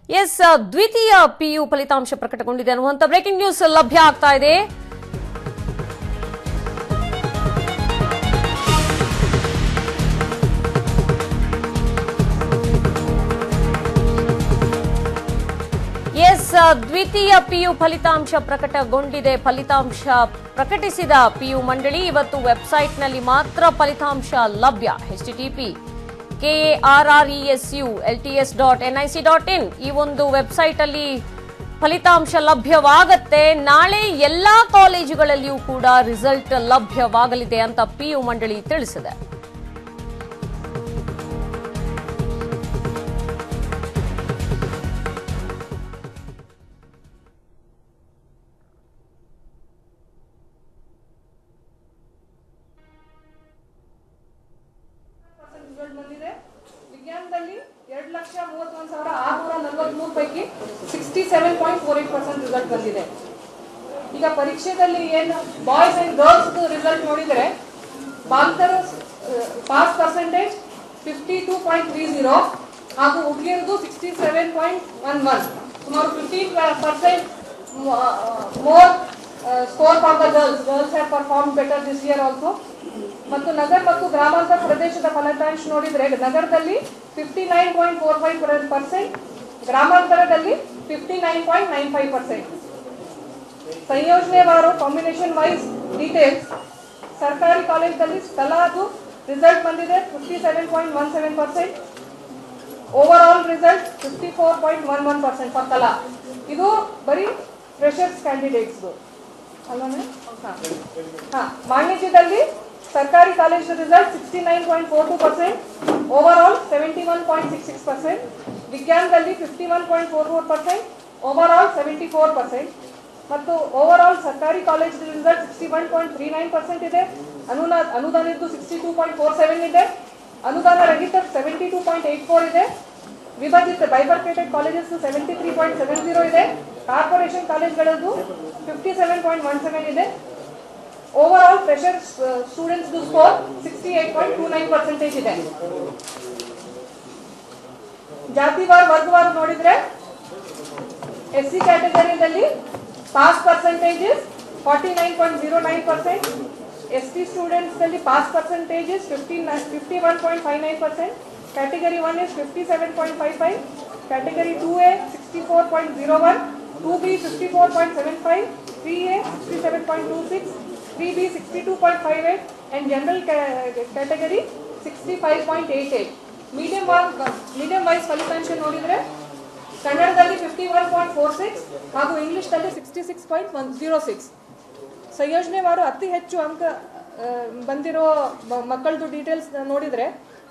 S ದ್ವಿತೀಯ PU ಫಲಿತಾಂಶ ಪ್ರಕಟಗೊಂಡಿದೆ ಅನ್ನುವಂಥ ಬ್ರೇಕಿಂಗ್ ನ್ಯೂಸ್ ಲಭ್ಯ ಆಗ್ತಾ ಇದೆ ಎಸ್ ದ್ವಿತೀಯ ಪಿಯು ಫಲಿತಾಂಶ ಪ್ರಕಟಗೊಂಡಿದೆ ಫಲಿತಾಂಶ ಪ್ರಕಟಿಸಿದ ಪಿಯು ಮಂಡಳಿ ಇವತ್ತು ವೆಬ್ಸೈಟ್ನಲ್ಲಿ ಮಾತ್ರ ಫಲಿತಾಂಶ ಲಭ್ಯ HTTP KARRESU LTS dot NIC dot in ಈ ಒಂದು ವೆಬ್ಸೈಟ್ ಅಲ್ಲಿ ಫಲಿತಾಂಶ ಲಭ್ಯವಾಗತ್ತೆ ನಾಳೆ ಎಲ್ಲಾ ಕಾಲೇಜುಗಳಲ್ಲಿಯೂ ಕೂಡ ರಿಸಲ್ಟ್ ಲಭ್ಯವಾಗಲಿದೆ ಅಂತ ಪಿಯು ಮಂಡಳಿ ತಿಳಿಸಿದೆ ರಿಸಲ್ಟ್ ಬಂದಿದೆ ವಿಜ್ಞಾನದಲ್ಲಿ ಎರಡು ಲಕ್ಷ ಮೂವತ್ತೊಂದು ಸಾವಿರ ಆರುನೂರ ನಲವತ್ಮೂರು ಪೈಕಿ sixty seven point four eight percent result ಬಂದಿದೆ ಈಗ ಪರೀಕ್ಷೆದಲ್ಲಿ ಏನು ಬಾಯ್ಸ್ ಅಂಡ್ ಗರ್ಲ್ಸ್ ರಿಸಲ್ಟ್ ನೋಡಿದರೆ ಬಾಲಕರ pass percentage fifty two point three zero ಹಾಗೂ ಹುಡುಗಿಯರದು sixty seven point one one ಸುಮಾರು fifteen percent more score for the girls girls have perform better this year also ಮತ್ತು ನಗರ ಮತ್ತು ಗ್ರಾಮಾಂತರ ಪ್ರದೇಶದ ಫಲಿತಾಂಶ ನೋಡಿದ್ರೆ ನಗರದಲ್ಲಿ fifty nine point four five percent ಗ್ರಾಮಾಂತರದಲ್ಲಿ fifty nine point nine five percent ಸಂಯೋಜನೆವಾರು ಕಾಂಬಿನೇಷನ್ ವೈಸ್ ಡೀಟೇಲ್ಸ್ ಸರ್ಕಾರಿ ಕಾಲೇಜಲ್ಲಿ ತಲಾದು ರಿಸಲ್ಟ್ ಬಂದಿದೆ fifty seven point one seven percent over all result fifty four point one one percent for ತಲಾ ಇದು ಬರೀ freshers ಕ್ಯಾಂಡಿಡೇಟ್ಸ್ದು ಅಲ್ವೇ ಹಾಂ ವಾಣಿಜ್ಯದಲ್ಲಿ ಸರ್ಕಾರಿ college result sixty nine point four two percent over all seventy one point six six percent ವಿಜ್ಞಾನದಲ್ಲಿ fifty one point four four percent over all seventy four percent ಮತ್ತು ಓವರ್ ಆಲ್ ಸರ್ಕಾರಿ college result sixty one point three nine percent ಇದೆ ಅನುದಾನ ಅನುದಾನಿದ್ದು sixty two point four seven ಇದೆ ಅನುದಾನ ರಹಿತ seventy two point eight four ಇದೆ ವಿಭಜಿತ bifurcated colleges seventy three point seven zero ಇದೆ ಕಾರ್ಪೊರೇಷನ್ ಕಾಲೇಜ್ಗಳದ್ದು fifty seven point one seven ಇದೆ over all fresher students score sixty eight point two nine percentage ಇದೆ ಜಾತಿವಾರ ವರ್ಗವಾರ ನೋಡಿದ್ರೆ ಎಸ್ ಸಿ ಕ್ಯಾಟಗರಿಯಲ್ಲಿ pass percentages forty nine point zero nine percent S T ಸ್ಟೂಡೆಂಟ್ಸ್ನಲ್ಲಿ pass percentages fifty fifty one point five nine percent category one is fifty seven point five five category two A sixty four point zero one two B fifty four point seven five three A sixty seven point two six three B sixty two point five eight and general category sixty five point eight eight medium medium wise ಫಲಿತಾಂಶ ನೋಡಿದರೆ ಕನ್ನಡದಲ್ಲಿ fifty one point four six ಹಾಗೂ ಇಂಗ್ಲಿಷ್ನಲ್ಲಿ sixty six point one zero six ಸಂಯೋಜನೆವಾರು ಅತಿ ಹೆಚ್ಚು ಅಂಕ ಆ, ಬಂದಿರೋ ಮ- ಮಕ್ಕಳದು ಡೀಟೇಲ್ಸ್ ನೋಡಿದರೆ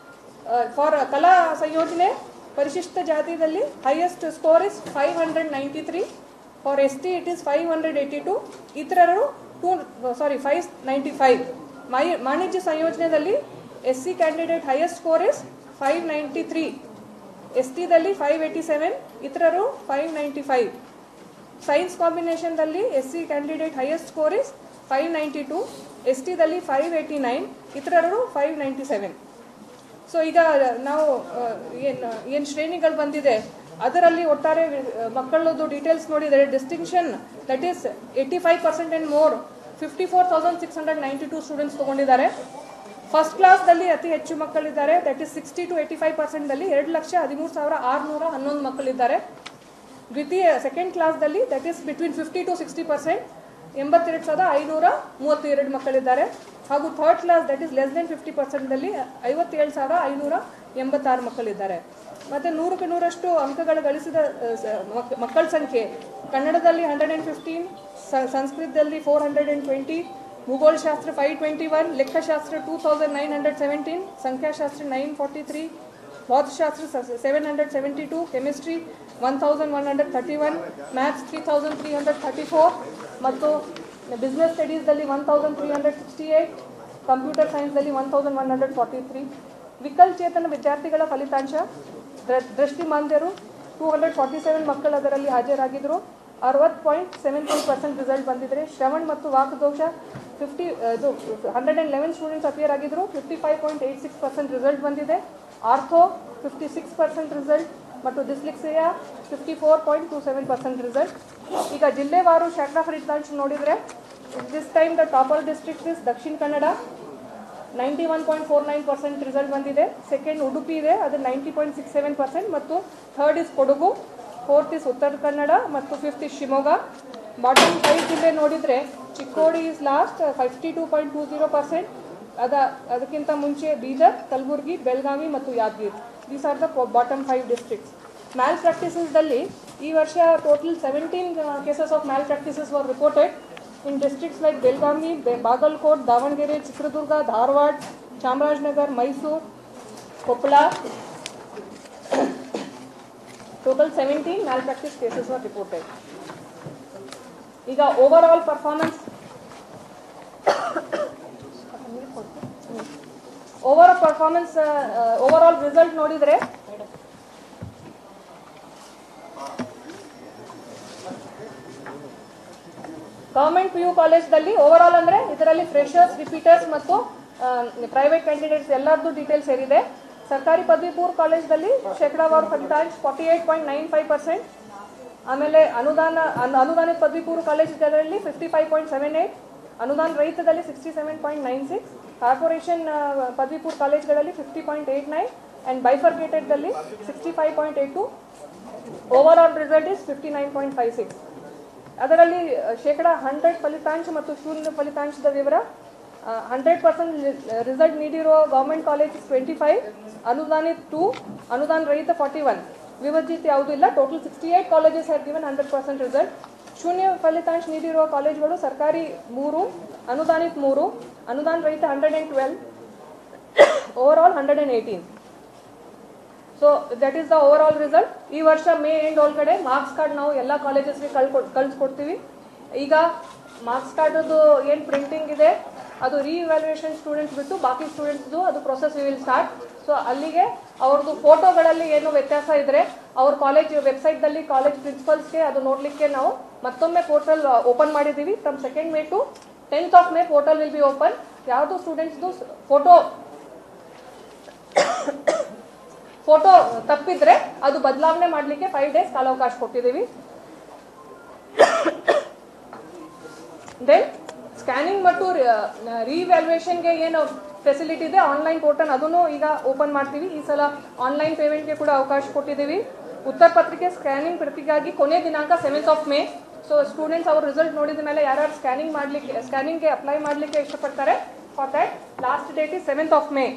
ಫಾರ್ ಕಲಾ ಸಂಯೋಜನೆ ಪರಿಶಿಷ್ಟ ಜಾತಿಯಲ್ಲಿ highest score is five hundred ninety three for S T it is five hundred eighty two ಇತರರು two sorry five ninety five ಮೈ ವಾಣಿಜ್ಯ ಸಂಯೋಜನೆಯಲ್ಲಿ S C candidate highest score is five ninety three S ಟಿದಲ್ಲಿ five eighty seven ಇತರರು five ninety five science ಕಾಂಬಿನೇಷನ್ದಲ್ಲಿ S C candidate highest score is five ninety two S ಟಿದಲ್ಲಿ five eighty nine ಇತರರು five ninety seven so ಈಗ ನಾವು ಏನು ಏನು ಶ್ರೇಣಿಗಳು ಬಂದಿದೆ ಅದರಲ್ಲಿ ಒಟ್ಟಾರೆ ಆ, ಮಕ್ಕಳದ್ದು ಡೀಟೇಲ್ಸ್ ನೋಡಿದರೆ distinction that is eighty five percent and more fifty four thousand six hundred ninety two students ತೊಗೊಂಡಿದ್ದಾರೆ ಫಸ್ಟ್ ಕ್ಲಾಸ್ದಲ್ಲಿ ಅತಿ ಹೆಚ್ಚು ಮಕ್ಕಳಿದ್ದಾರೆ that is sixty two eighty five ಪರ್ಸೆಂಟ್ದಲ್ಲಿ ಎರಡು ಲಕ್ಷ ಹದಿಮೂರು ಸಾವಿರ ಆರುನೂರ ಹನ್ನೊಂದು ಮಕ್ಕಳಿದ್ದಾರೆ ದ್ವಿತೀಯ ಸೆಕೆಂಡ್ ಕ್ಲಾಸ್ದಲ್ಲಿ that is between fifty to sixty percent ಎಂಬತ್ತೆರಡು ಸಾವಿರದ ಐನೂರ ಮೂವತ್ತೆರಡು ಮಕ್ಕಳಿದ್ದಾರೆ ಹಾಗೂ third class that is less than fifty ಪರ್ಸೆಂಟ್ದಲ್ಲಿ ಐವತ್ತೇಳು ಸಾವಿರ ಐನೂರ ಎಂಬತ್ತಾರು ಮಕ್ಕಳಿದ್ದಾರೆ ಮತ್ತು ನೂರಕ್ಕೆ ನೂರಷ್ಟು ಅಂಕಗಳು ಗಳಿಸಿದ ಆ, ಸ- ಮಕ್- ಮಕ್ಕಳ ಸಂಖ್ಯೆ ಕನ್ನಡದಲ್ಲಿ ಹಂಡ್ರೆಡ್ ಆ್ಯಂಡ್ ಫಿಫ್ಟೀನ್ ಸಂಸ್ಕೃತದಲ್ಲಿ ಫೋರ್ ಹಂಡ್ರೆಡ್ ಆ್ಯಂಡ್ ಟ್ವೆಂಟಿ ಭೂಗೋಳಶಾಸ್ತ್ರ ಫೈವ್ ಟ್ವೆಂಟಿ ಒನ್ ಲೆಕ್ಕಶಾಸ್ತ್ರ two thousand nine hundred seventeen ಸಂಖ್ಯಾಶಾಸ್ತ್ರ ನೈನ್ ಫಾರ್ಟಿ ತ್ರೀ ಭೌತಶಾಸ್ತ್ರ seven hundred seventy two chemistry one thousand one hundred thirty one maths three thousand three hundred thirty four ಮತ್ತು business ಸ್ಟಡೀಸ್ದಲ್ಲಿ one thousand three hundred sixty eight computer ಸೈನ್ಸ್ದಲ್ಲಿ one thousand one hundred forty three ವಿಕಲಚೇತನ ವಿದ್ಯಾರ್ಥಿಗಳ ಫಲಿತಾಂಶ ದೃ- ದೃಷ್ಟಿಮಾಂದ್ಯರು two hundred forty seven ಮಕ್ಕಳು ಅದರಲ್ಲಿ ಹಾಜರಾಗಿದ್ದರು ಅರವತ್ತು point seven three percent result ಬಂದಿದ್ರೆ ಶ್ರವಣ್ ಮತ್ತು ವಾಕದೋಷ ಫಿಫ್ಟಿ ಇದು hundred and eleven students appear ಆಗಿದ್ದರು fifty five point eight six percent result ಬಂದಿದೆ ortho fifty six percent result ಮತ್ತು dyslexia fifty four point two seven percent result ಈಗ ಜಿಲ್ಲೆವಾರು ಶೇಕಡಾ ಫಲಿತಾಂಶ ನೋಡಿದರೆ this time the topper district is Dakshina Kannada ninety one point four nine percent result ಬಂದಿದೆ second Udupi ಇದೆ ಅದು ninety point six seven percent ಮತ್ತು third is Kodagu fourth is Uttara Kannada ಮತ್ತು fifth is Shivamogga bottom five ಜಿಲ್ಲೆ ನೋಡಿದರೆ Chikkodi is last fifty two point two zero percent ಅದ ಅದಕ್ಕಿಂತ ಮುಂಚೆ ಬೀದರ್ ಕಲಬುರಗಿ ಬೆಳಗಾವಿ ಮತ್ತು Yadagiri these are the bottom five districts mal ಪ್ರಾಕ್ಟೀಸಸ್ದಲ್ಲಿ ಈ ವರ್ಷ total seventeen cases of malpractices were reported in districts like Belgavi, Be- Bagalkot, Davangere, Chitradurga, Dharwad, Chamarajnagar, Mysore, Koppala. Total 17 malpractice cases were reported. ಈಗ over all performance over performance over all result ನೋಡಿದರೆ government P U ಕಾಲೇಜ್ದಲ್ಲಿ over all ಅಂದರೆ ಇದರಲ್ಲಿ freshers repeaters ಮತ್ತು private candidates ಎಲ್ಲರದ್ದು ಡೀಟೇಲ್ಸ್ ಸೇರಿದೆ ಸರ್ಕಾರಿ ಪದವಿ ಪೂರ್ವ ಕಾಲೇಜ್ದಲ್ಲಿ ಶೇಕಡಾವಾರು ಫಲಿತಾಂಶ forty eight point nine five percent ಆಮೇಲೆ ಅನುದಾನ ಅನು- ಅನುದಾನಿತ ಪದವಿ ಪೂರ್ವ ಕಾಲೇಜ್ ಇದರಲ್ಲಿ fifty five point seven eight ಅನುದಾನ ರಹಿತದಲ್ಲಿ sixty seven point nine six corporation ಪದವಿ ಪೂರ್ವ ಕಾಲೇಜ್ಗಳಲ್ಲಿ fifty point eight nine and ಬೈಫರ್ಗೇಟೆಡ್ದಲ್ಲಿ sixty five point eight two over all result is fifty nine point five six ಅದರಲ್ಲಿ ah, ಶೇಕಡ hundred ಫಲಿತಾಂಶ ಮತ್ತು ಶೂನ್ಯ ಫಲಿತಾಂಶದ ವಿವರ ಹಂಡ್ರೆಡ್ ಪರ್ಸೆಂಟ್ ರಿಸಲ್ಟ್ ನೀಡಿರುವ ಗೌರ್ಮೆಂಟ್ ಕಾಲೇಜ್ ಟ್ವೆಂಟಿ ಫೈವ್ ಅನುದಾನಿತ ಟು ಅನುದಾನ ರಹಿತ ಫಾರ್ಟಿ ಒನ್ ವಿಭಜಿತ ಯಾವುದೂ ಇಲ್ಲ total sixty eight colleges have given hundred percent result ಶೂನ್ಯ ಫಲಿತಾಂಶ ನೀಡಿರುವ ಕಾಲೇಜ್ಗಳು ಸರ್ಕಾರಿ ಮೂರು ಅನುದಾನಿತ ಮೂರು ಅನುದಾನ ರಹಿತ hundred and twelve over all hundred and eighteen so that is the over all result ಈ ವರ್ಷ ಮೇ ಎಂಡ್ ಒಳಗಡೆ ಮಾರ್ಕ್ಸ್ ಕಾರ್ಡ್ ನಾವು ಎಲ್ಲ ಕಾಲೇಜಸ್ಗೆ ಕಳ್ಕೊ ಕಳಿಸ್ಕೊಡ್ತೀವಿ ಈಗ ಮಾರ್ಕ್ಸ್ ಕಾರ್ಡದು ಏನು ಪ್ರಿಂಟಿಂಗ್ ಇದೆ ಅದು ರೀವ್ಯಾಲ್ಯೂಯೇಷನ್ ಸ್ಟೂಡೆಂಟ್ಸ್ ಬಿಟ್ಟು ಬಾಕಿ ಸ್ಟೂಡೆಂಟ್ಸ್ದು ಅದು ಪ್ರೊಸೆಸ್ ವಿಲ್ ಸ್ಟಾರ್ಟ್ ಸೊ ಅಲ್ಲಿಗೆ ಅವ್ರದ್ದು ಫೋಟೋಗಳಲ್ಲಿ ಏನು ವ್ಯತ್ಯಾಸ ಇದ್ರೆ ಅವ್ರ ಕಾಲೇಜ್ ವೆಬ್ಸೈಟ್ದಲ್ಲಿ ಕಾಲೇಜ್ ಪ್ರಿನ್ಸಿಪಲ್ಸ್ಗೆ ಅದು ನೋಡಲಿಕ್ಕೆ ನಾವು ಮತ್ತೊಮ್ಮೆ ಪೋರ್ಟಲ್ ಓಪನ್ ಮಾಡಿದ್ದೀವಿ from second May to tenth of May portal will be open ಯಾವುದು ಸ್ಟೂಡೆಂಟ್ಸ್ದು ಫೋಟೋ ಫೋಟೋ ತಪ್ಪಿದ್ರೆ ಅದು ಬದಲಾವಣೆ ಮಾಡಲಿಕ್ಕೆ ಫೈವ್ ಡೇಸ್ ಕಾಲಾವಕಾಶ ಕೊಟ್ಟಿದ್ದೀವಿ ದೆನ್ ಸ್ಕ್ಯಾನಿಂಗ್ ಮತ್ತು ರಿವ್ಯಾಲ್ಯೂಯೇಷನ್ಗೆ ಏನು ಫೆಸಿಲಿಟಿ ಇದೆ ಆನ್ಲೈನ್ ಪೋರ್ಟಲ್ ಅದನ್ನು ಈಗ ಓಪನ್ ಮಾಡ್ತೀವಿ ಈ ಸಲ ಆನ್ಲೈನ್ ಪೇಮೆಂಟ್ಗೆ ಕೂಡ ಅವಕಾಶ ಕೊಟ್ಟಿದ್ದೀವಿ ಉತ್ತರ ಪತ್ರಿಕೆ ಸ್ಕ್ಯಾನಿಂಗ್ ಪ್ರತಿಗಾಗಿ ಕೊನೆ ದಿನಾಂಕ seventh of May so students ಅವ್ರ ರಿಸಲ್ಟ್ ನೋಡಿದ ಮೇಲೆ ಯಾರ್ಯಾರು ಸ್ಕ್ಯಾನಿಂಗ್ ಮಾಡಲಿಕ್ಕೆ ಸ್ಕ್ಯಾನಿಂಗ್ಗೆ ಅಪ್ಲೈ ಮಾಡಲಿಕ್ಕೆ ಇಷ್ಟಪಡ್ತಾರೆ for that last date is seventh of May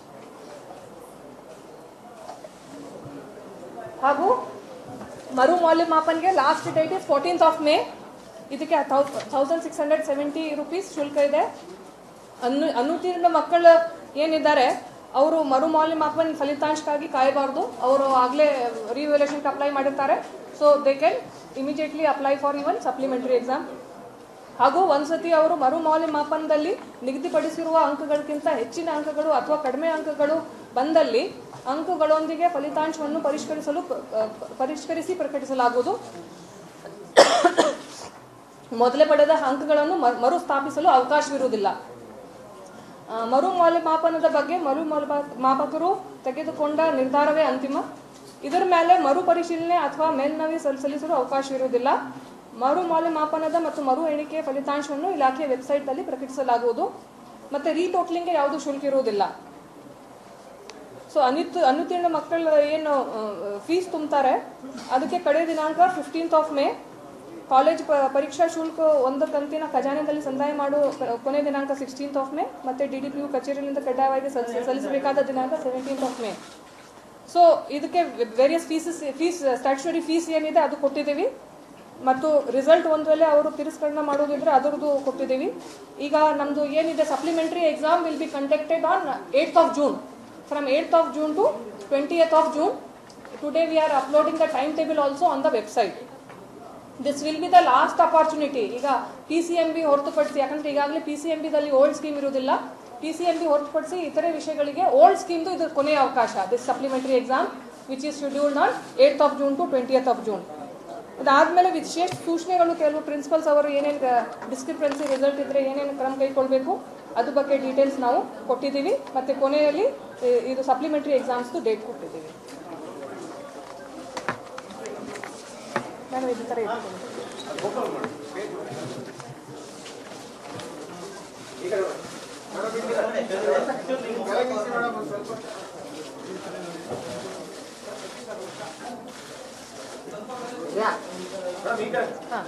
ಹಾಗೂ ಮರು ಮೌಲ್ಯಮಾಪನ್ಗೆ last date is fourteenth of May ಇದಕ್ಕೆ thousand six hundred seventy rupees ಶುಲ್ಕ ಇದೆ ಅನು ಅನುತ್ತೀರ್ಣ ಮಕ್ಕಳು ಏನಿದ್ದಾರೆ ಅವರು ಮರು ಮೌಲ್ಯಮಾಪನ ಫಲಿತಾಂಶಕ್ಕಾಗಿ ಕಾಯಬಾರ್ದು ಅವರು ಆಗಲೇ ರಿವ್ಯಾಲ್ಯೂಷನ್ಗೆ ಅಪ್ಲೈ ಮಾಡಿರ್ತಾರೆ so they can immediately apply for even supplementary exam ಹಾಗೂ ಒಂದ್ಸತಿ ಅವರು ಮರು ಮೌಲ್ಯಮಾಪನದಲ್ಲಿ ನಿಗದಿಪಡಿಸಿರುವ ಅಂಕಗಳಿಗಿಂತ ಹೆಚ್ಚಿನ ಅಂಕಗಳು ಅಥವಾ ಕಡಿಮೆ ಅಂಕಗಳು ಬಂದಲ್ಲಿ ಅಂಕಗಳೊಂದಿಗೆ ಫಲಿತಾಂಶವನ್ನು ಪರಿಷ್ಕರಿಸಲು ಪ- ಪ- ಪರಿಷ್ಕರಿಸಿ ಪ್ರಕಟಿಸಲಾಗುವುದು ಮೊದಲೇ ಪಡೆದ ಅಂಕಗಳನ್ನು ಮ- ಮರುಸ್ಥಾಪಿಸಲು ಅವಕಾಶವಿರುವುದಿಲ್ಲ ಆ, ಮರು ಮೌಲ್ಯಮಾಪನದ ಬಗ್ಗೆ ಮರು ಮೌಲ್ಯಮಾ- ಮಾಪಕರು ತೆಗೆದುಕೊಂಡ ನಿರ್ಧಾರವೇ ಅಂತಿಮ ಇದರ ಮೇಲೆ ಮರು ಪರಿಶೀಲನೆ ಅಥವಾ ಮೇಲ್ಮನವಿ ಸಲ್- ಸಲ್ಲಿಸಲು ಅವಕಾಶವಿರುವುದಿಲ್ಲ ಮರು ಮೌಲ್ಯಮಾಪನದ ಮತ್ತು ಮರು ಎಣಿಕೆಯ ಫಲಿತಾಂಶವನ್ನು ಇಲಾಖೆಯ ವೆಬ್ಸೈಟ್ನಲ್ಲಿ ಪ್ರಕಟಿಸಲಾಗುವುದು ಮತ್ತೆ ರೀಟೋಟ್ಲಿಂಗ್ಗೆ ಯಾವುದೇ ಶುಲ್ಕ ಇರುವುದಿಲ್ಲ ಸೊ ಅನಿತ್ ಅನುತ್ತೀರ್ಣ ಮಕ್ಕಳು ಏನು ಫೀಸ್ ತುಂಬ್ತಾರೆ ಅದಕ್ಕೆ ಕಡೆ ದಿನಾಂಕ ಫಿಫ್ಟೀನ್ತ್ ಆಫ್ ಮೇ ಕಾಲೇಜ್ ಪ- ಪರೀಕ್ಷಾ ಶುಲ್ಕ ಒಂದು ಕಂತಿನ ಖಜಾನೆಯಲ್ಲಿ ಸಂದಾಯ ಮಾಡುವ ಕ- ಕೊನೆ ದಿನಾಂಕ ಸಿಕ್ಸ್ಟೀನ್ತ್ ಆಫ್ ಮೇ ಮತ್ತು ಡಿ ಡಿ ಪಿ ಯು ಕಚೇರಿಯಿಂದ ಕಡ್ಡಾಯವಾಗಿ ಸಲ್ಲಿಸ- ಸಲ್ಲಿಸಬೇಕಾದ ದಿನಾಂಕ ಸೆವೆಂಟೀನ್ತ್ ಆಫ್ ಮೇ ಸೊ ಇದಕ್ಕೆ various fees fees statutory fees ಏನಿದೆ ಅದು ಕೊಟ್ಟಿದ್ದೀವಿ ಮತ್ತು ರಿಸಲ್ಟ್ ಒಂದು ವೇಳೆ ಅವರು ತಿರಸ್ಕರಣ ಮಾಡೋದಿದ್ರೆ ಅದರದ್ದು ಕೊಟ್ಟಿದ್ದೀವಿ ಈಗ ನಮ್ಮದು ಏನಿದೆ supplementary exam will be conducted on eight of June from eight of June to twentieth of June today we are uploading the time table also on the website this will be the last opportunity ಈಗ P C M B ಹೊರತುಪಡಿಸಿ ಯಾಕಂದ್ರೆ ಈಗಾಗಲೇ P C M ಬಿದಲ್ಲಿ old scheme ಇರುವುದಿಲ್ಲ P C M B ಹೊರತುಪಡಿಸಿ ಇತರೆ ವಿಷಯಗಳಿಗೆ old ಸ್ಕೀಮ್ದು ಇದು ಕೊನೆಯ ಅವಕಾಶ this supplementary exam which is scheduled on eight of June to twentieth of June ಅದಾದಮೇಲೆ ವಿಶೇಷ ಸೂಚನೆಗಳು ಕೆಲವು ಪ್ರಿನ್ಸಿಪಲ್ಸ್ ಅವರು ಏನೇನು ಡಿಸ್ಕ್ರಿಪ್ರೆನ್ಸಿ ರಿಸಲ್ಟ್ ಇದ್ರೆ ಏನೇನು ಕ್ರಮ ಕೈಗೊಳ್ಬೇಕು ಅದ್ರ ಬಗ್ಗೆ ಡೀಟೇಲ್ಸ್ ನಾವು ಕೊಟ್ಟಿದ್ದೀವಿ ಮತ್ತು ಕೊನೆಯಲ್ಲಿ ಇ- ಇದು ಸಪ್ಲಿಮೆಂಟರಿ ಎಕ್ಸಾಮ್ಸ್ದು ಡೇಟ್ ಕೊಟ್ಟಿದ್ದೀವಿ ನಾನು ಈ ಥರ ಇಟ್ಕೊಂಡು ಹಾಂ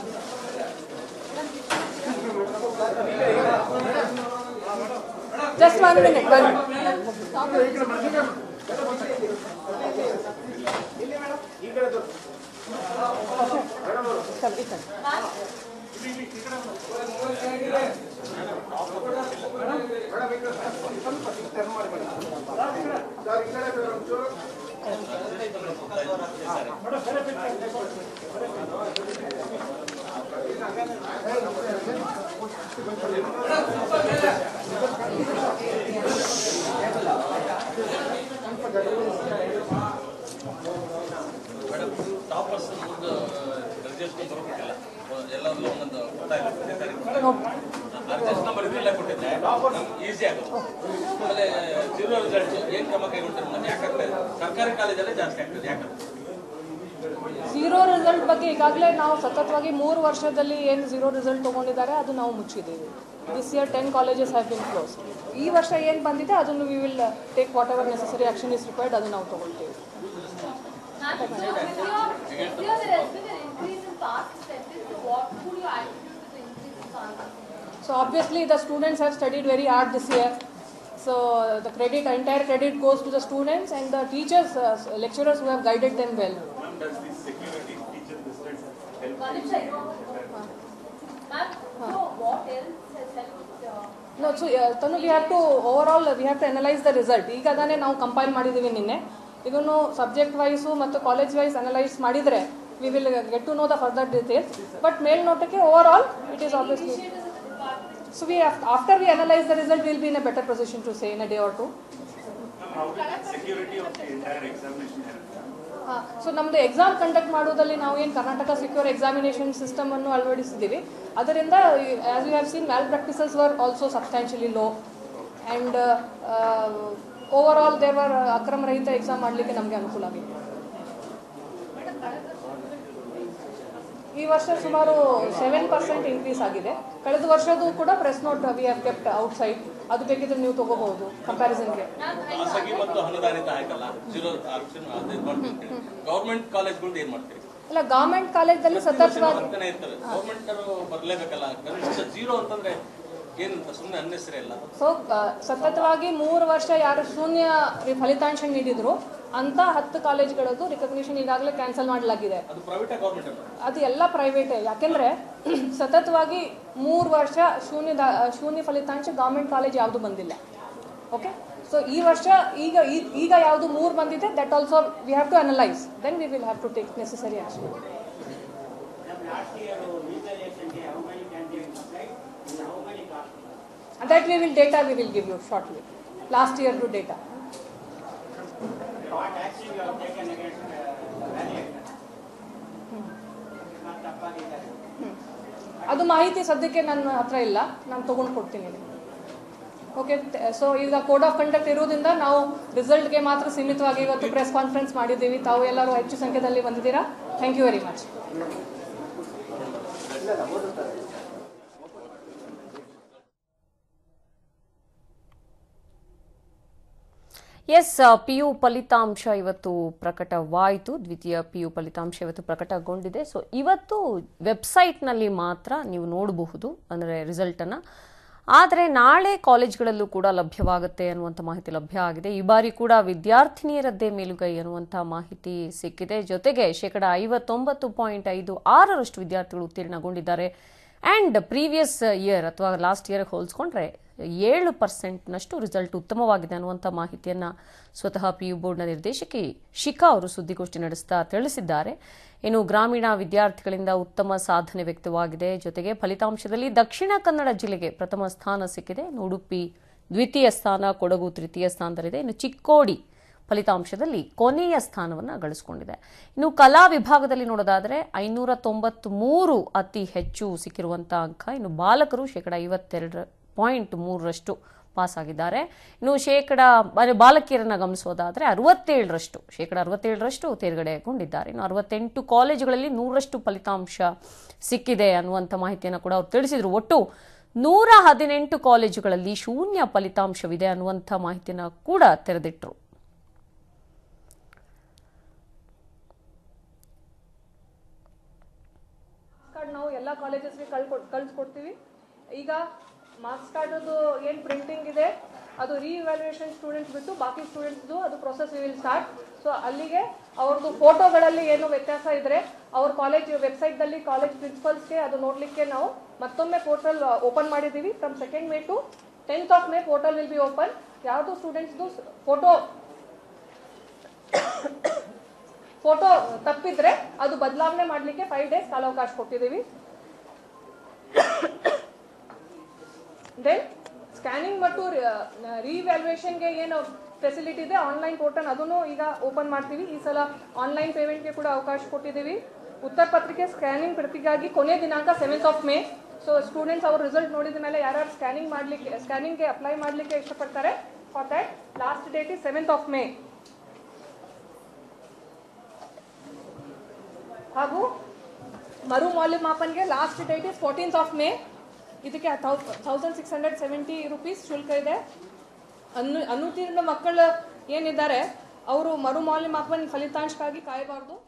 ಜಸ್ಟ್ ಒನ್ ಮಿನಿಟ್ ಬನ್ನಿ ಚಲ್, ಈ ಕಡೆ. ಟಾಪರ್ಸ್ ಒಂದು ರಿಜಿಸ್ಟ್ರೇಷನ್ ಬರಬೇಕಲ್ಲ ಎಲ್ಲರಲ್ಲೂ ಒಂದೊಂದು ಗೊತ್ತಾಗುತ್ತೆ ರಿಜಿಸ್ಟರ್ ನಂಬರ್ ಇದೆಲ್ಲ ಕೊಟ್ಟಿದ್ದೆ ಈಸಿ ಆಗುತ್ತೆ ಆಮೇಲೆ ಜೀರೋ ರಿಸಲ್ಟ್ ಏನು ಕ್ರಮ ಕೈಗೊಳ್ತಾರೆ ಮೇಡಮ್ ಯಾಕಂದ್ರೆ ಸರ್ಕಾರಿ ಕಾಲೇಜಲ್ಲೇ ಜಾಸ್ತಿ ಆಗ್ತದೆ ಯಾಕಂದ್ರೆ ಝೀರೋ ರಿಸಲ್ಟ್ ಬಗ್ಗೆ ಈಗಾಗಲೇ ನಾವು ಸತತವಾಗಿ ಮೂರು ವರ್ಷದಲ್ಲಿ ಏನು ಝೀರೋ ರಿಸಲ್ಟ್ ತೊಗೊಂಡಿದ್ದಾರೆ ಅದು ನಾವು ಮುಚ್ಚಿದ್ದೀವಿ this year ten colleges have been close ಈ ವರ್ಷ ಏನು ಬಂದಿದೆ ಅದನ್ನು we will take whatever necessary action is required ಅದು ನಾವು ತೊಗೊಳ್ತೀವಿ Ma'am, so with your, with your there has been an increase in past attendance, so what would you attribute to the increase in past? So obviously the students have studied very hard this year. So the credit, entire credit goes to the students and the teachers, uh, lecturers who have guided them well. One niche, Ma'am, so what else has helped? uh, No, so uh, Tanu, we have to overall we have to analyze the result. ಈಗ ತಾನೇ ನಾವು compile ಮಾಡಿದ್ದೀವಿ ನಿನ್ನೆ ಇದನ್ನು subject wise ಮತ್ತು college wise analyse ಮಾಡಿದರೆ we will get to know the further details but ಮೇಲ್ನೋಟಕ್ಕೆ over all it is obviously so we after we analyse the result will be in a better position to say in a day or two ಹಾಂ so ನಮ್ಮದು exam conduct ಮಾಡೋದಲ್ಲಿ ನಾವು ಏನು Karnataka secure examination system ಅನ್ನು ಅಳವಡಿಸಿದ್ದೀವಿ ಅದರಿಂದ as you have seen malpractices were also substantially low and over all there were ಅಕ್ರಮ ರಹಿತ ಎಕ್ಸಾಮ್ ಮಾಡಲಿಕ್ಕೆ ನಮಗೆ ಅನುಕೂಲ ಆಗಿದೆ ಈ ವರ್ಷ ಸುಮಾರು ಸೆವೆನ್ ಪರ್ಸೆಂಟ್ ಇನ್ಕ್ರೀಸ್ ಆಗಿದೆ ಕಳೆದ ವರ್ಷದ್ದು ಕೂಡ press note we have kept outside ಅದು ಬೇಕಿದ್ರೆ ನೀವು ತಗೋಬಹುದು ಕಂಪ್ಯಾರಿಸನ್ಗೆ ಖಾಸಗಿ ಮತ್ತು ಅನುದಾನಿತ ಆಯ್ತಲ್ಲ ಜೀರೋ ಆಪ್ಷನ್ ಅದು ಮಾಡ್ತೀವಿ ಗೌರ್ಮೆಂಟ್ ಕಾಲೇಜ್ಗಳ್ದು ಏನ್ ಮಾಡ್ತೀವಿ ಇಲ್ಲ ಗೌರ್ಮೆಂಟ್ ಕಾಲೇಜಲ್ಲಿ ಸತತವಾಗಿ ಬರ್ತಾನೆ ಇರ್ತವೆ ಗೌರ್ಮೆಂಟ್ ಬರ್ಲೇಬೇಕಲ್ಲ ಕನಿಷ್ಠ ಜೀರೋ ಅಂತಂದ್ರೆ ಏನಂತ ಸುಮ್ಮನೆ ಅನ್ನೆಸರಿ ಅಲ್ಲ ಸೊ ಸತತವಾಗಿ ಮೂರು ವರ್ಷ ಯಾರು ಶೂನ್ಯ ರಿ- ಫಲಿತಾಂಶ ನೀಡಿದ್ರು ಅಂತ ಹತ್ತು ಕಾಲೇಜ್ಗಳದ್ದು ರಿಕಗ್ನಿಷನ್ ಈಗಾಗಲೇ ಕ್ಯಾನ್ಸಲ್ ಮಾಡಲಾಗಿದೆ ಅದು ಪ್ರೈವೇಟ್ ಗೌರ್ಮೆಂಟ್ ಅಲ್ಲ ಅದು ಎಲ್ಲ ಪ್ರೈವೇಟೇ ಯಾಕೆಂದ್ರೆ ಸತತವಾಗಿ ಮೂರು ವರ್ಷ ಶೂನ್ಯ ದಾ- ಶೂನ್ಯ ಫಲಿತಾಂಶ ಗೌರ್ಮೆಂಟ್ ಕಾಲೇಜ್ ಯಾವುದು ಬಂದಿಲ್ಲ ಓಕೆ ಸೊ ಈ ವರ್ಷ ಈಗ ಈ- ಈಗ ಯಾವುದು ಮೂರು ಬಂದಿದೆ that also we have to analyse then we will have to take necessary action That we will data we will give you shortly. Last year to data. What action you have taken against uh, rally action? Not ತಪ್ಪಾಗಿದೆ ಅದು ಮಾಹಿತಿ ಸದ್ಯಕ್ಕೆ ನನ್ನ ಹತ್ರ ಇಲ್ಲ ನಾನು ತೊಗೊಂಡು ಕೊಡ್ತೀನಿ ಓಕೆ ಸೊ ಈಗ ಕೋಡ್ ಆಫ್ ಕಂಡಕ್ಟ್ ಇರೋದ್ರಿಂದ ನಾವು ರಿಸಲ್ಟ್ಗೆ ಮಾತ್ರ ಸೀಮಿತವಾಗಿ ಇವತ್ತು ಪ್ರೆಸ್ ಕಾನ್ಫರೆನ್ಸ್ ಮಾಡಿದ್ದೀವಿ ತಾವು ಎಲ್ಲರೂ ಹೆಚ್ಚು ಸಂಖ್ಯೆಯಲ್ಲಿ ಬಂದಿದ್ದೀರಾ thank you very much S P U ಫಲಿತಾಂಶ ಇವತ್ತು ಪ್ರಕಟವಾಯಿತು ದ್ವಿತೀಯ ಪಿ ಯು ಫಲಿತಾಂಶ ಇವತ್ತು ಪ್ರಕಟಗೊಂಡಿದೆ ಸೊ ಇವತ್ತು ವೆಬ್ಸೈಟ್ನಲ್ಲಿ ಮಾತ್ರ ನೀವು ನೋಡಬಹುದು ಅಂದರೆ ರಿಸಲ್ಟನ್ನು ಆದರೆ ನಾಳೆ ಕಾಲೇಜ್ಗಳಲ್ಲೂ ಕೂಡ ಲಭ್ಯವಾಗುತ್ತೆ ಅನ್ನುವಂಥ ಮಾಹಿತಿ ಲಭ್ಯ ಆಗಿದೆ ಈ ಬಾರಿ ಕೂಡ ವಿದ್ಯಾರ್ಥಿನಿಯರದ್ದೇ ಮೇಲುಗೈ ಅನ್ನುವಂಥ ಮಾಹಿತಿ ಸಿಕ್ಕಿದೆ ಜೊತೆಗೆ ಶೇಕಡ ಐವತ್ತೊಂಬತ್ತು ಪಾಯಿಂಟ್ ಐದು ಆರರಷ್ಟು ವಿದ್ಯಾರ್ಥಿಗಳು ಉತ್ತೀರ್ಣಗೊಂಡಿದ್ದಾರೆ ಆ್ಯಂಡ್ ಪ್ರೀವಿಯಸ್ ಇಯರ್ ಅಥವಾ ಲಾಸ್ಟ್ ಇಯರ್ಗೆ ಹೋಲಿಸ್ಕೊಂಡ್ರೆ ಏಳು ಪರ್ಸೆಂಟ್ನಷ್ಟು ರಿಸಲ್ಟ್ ಉತ್ತಮವಾಗಿದೆ ಅನ್ನುವಂಥ ಮಾಹಿತಿಯನ್ನು ಸ್ವತಃ ಪಿ ಯು ಬೋರ್ಡ್ನ ನಿರ್ದೇಶಕಿ ಶಿಖಾ ಅವರು ಸುದ್ದಿಗೋಷ್ಠಿ ನಡೆಸ್ತಾ ತಿಳಿಸಿದ್ದಾರೆ ಇನ್ನು ಗ್ರಾಮೀಣ ವಿದ್ಯಾರ್ಥಿಗಳಿಂದ ಉತ್ತಮ ಸಾಧನೆ ವ್ಯಕ್ತವಾಗಿದೆ ಜೊತೆಗೆ ಫಲಿತಾಂಶದಲ್ಲಿ ದಕ್ಷಿಣ ಕನ್ನಡ ಜಿಲ್ಲೆಗೆ ಪ್ರಥಮ ಸ್ಥಾನ ಸಿಕ್ಕಿದೆ ಇನ್ನು ಉಡುಪಿ ದ್ವಿತೀಯ ಸ್ಥಾನ ಕೊಡಗು ತೃತೀಯ ಸ್ಥಾನದಲ್ಲಿದೆ ಇನ್ನು ಚಿಕ್ಕೋಡಿ ಫಲಿತಾಂಶದಲ್ಲಿ ಕೊನೆಯ ಸ್ಥಾನವನ್ನು ಗಳಿಸಿಕೊಂಡಿದೆ ಇನ್ನು ಕಲಾ ವಿಭಾಗದಲ್ಲಿ ನೋಡೋದಾದರೆ ಐನೂರ ತೊಂಬತ್ಮೂರು ಅತಿ ಹೆಚ್ಚು ಸಿಕ್ಕಿರುವಂಥ ಅಂಕ ಇನ್ನು ಬಾಲಕರು ಶೇಕಡ ಐವತ್ತೆರಡು ಪಾಯಿಂಟ್ ಮೂರರಷ್ಟು ಪಾಸ್ ಆಗಿದ್ದಾರೆ ಇನ್ನು ಶೇಕಡ ಬ- ಬಾಲಕಿಯರನ್ನ ಗಮನಿಸೋದಾದ್ರೆ ಅರವತ್ತೇಳರಷ್ಟು ಶೇಕಡ ಅರವತ್ತೇಳರಷ್ಟು ತೇರ್ಗಡೆಗೊಂಡಿದ್ದಾರೆ ಇನ್ನು ಅರವತ್ತೆಂಟು ಕಾಲೇಜುಗಳಲ್ಲಿ ನೂರರಷ್ಟು ಫಲಿತಾಂಶ ಸಿಕ್ಕಿದೆ ಅನ್ನುವಂಥ ಮಾಹಿತಿಯನ್ನು ಕೂಡ ಅವರು ತಿಳಿಸಿದ್ರು ಒಟ್ಟು ನೂರ ಹದಿನೆಂಟು ಕಾಲೇಜುಗಳಲ್ಲಿ ಶೂನ್ಯ ಫಲಿತಾಂಶವಿದೆ ಅನ್ನುವಂಥ ಮಾಹಿತಿಯನ್ನು ಕೂಡ ತೆರೆದಿಟ್ರು ಕಾರ್ಡ್ ನಾವು ಎಲ್ಲ ಕಾಲೇಜಸ್ಗೆ ಕಳ್ ಕಳ್ಸಿಕೊಡ್ತೀವಿ ಈಗ ಮಾರ್ಕ್ಸ್ ಕಾರ್ಡದು ಏನು ಪ್ರಿಂಟಿಂಗ್ ಇದೆ ಅದು ರೀವ್ಯಾಲ್ಯೂಯೇಷನ್ ಸ್ಟೂಡೆಂಟ್ಸ್ ಬಿಟ್ಟು ಬಾಕಿ ಸ್ಟೂಡೆಂಟ್ಸ್ದು ಅದು ಪ್ರೊಸೆಸ್ ವಿಲ್ ಸ್ಟಾರ್ಟ್ ಸೊ ಅಲ್ಲಿಗೆ ಅವ್ರದ್ದು ಫೋಟೋಗಳಲ್ಲಿ ಏನು ವ್ಯತ್ಯಾಸ ಇದ್ರೆ ಅವ್ರ ಕಾಲೇಜ್ ವೆಬ್ಸೈಟ್ದಲ್ಲಿ ಕಾಲೇಜ್ ಪ್ರಿನ್ಸಿಪಲ್ಸ್ಗೆ ಅದು ನೋಡಲಿಕ್ಕೆ ನಾವು ಮತ್ತೊಮ್ಮೆ ಪೋರ್ಟಲ್ ಓಪನ್ ಮಾಡಿದ್ದೀವಿ from second May to tenth of May portal will be open ಯಾವುದು ಸ್ಟೂಡೆಂಟ್ಸ್ದು ಫೋಟೋ ಫೋಟೋ ತಪ್ಪಿದ್ರೆ ಅದು ಬದಲಾವಣೆ ಮಾಡಲಿಕ್ಕೆ ಫೈವ್ ಡೇಸ್ ಕಾಲಾವಕಾಶ ಕೊಟ್ಟಿದ್ದೀವಿ ದೆನ್ ಸ್ಕ್ಯಾನಿಂಗ್ ಮತ್ತು ರಿವ್ಯಾಲ್ಯೂಯೇಷನ್ಗೆ ಏನು ಫೆಸಿಲಿಟಿ ಇದೆ ಆನ್ಲೈನ್ ಪೋರ್ಟಲ್ ಅದನ್ನು ಈಗ ಓಪನ್ ಮಾಡ್ತೀವಿ ಈ ಸಲ ಆನ್ಲೈನ್ ಪೇಮೆಂಟ್ಗೆ ಕೂಡ ಅವಕಾಶ ಕೊಟ್ಟಿದ್ದೀವಿ ಉತ್ತರ ಪತ್ರಿಕೆ ಸ್ಕ್ಯಾನಿಂಗ್ ಪ್ರತಿಗಾಗಿ ಕೊನೆ ದಿನಾಂಕ seventh of May so students ಅವ್ರ ರಿಸಲ್ಟ್ ನೋಡಿದ ಮೇಲೆ ಯಾರ್ಯಾರು ಸ್ಕ್ಯಾನಿಂಗ್ ಮಾಡಲಿಕ್ಕೆ ಸ್ಕ್ಯಾನಿಂಗ್ಗೆ ಅಪ್ಲೈ ಮಾಡಲಿಕ್ಕೆ ಇಷ್ಟಪಡ್ತಾರೆ for that last date is seventh of May ಹಾಗೂ ಮರು ಮೌಲ್ಯಮಾಪನ್ಗೆ last date is fourteenth of May ಇದಕ್ಕೆ thousand six hundred seventy rupees ಶುಲ್ಕ ಇದೆ ಅನು ಅನುತ್ತೀರ್ಣ ಮಕ್ಕಳು ಏನಿದ್ದಾರೆ ಅವರು ಮರು ಮೌಲ್ಯಮಾಪನ ಫಲಿತಾಂಶಕ್ಕಾಗಿ ಕಾಯಬಾರ್ದು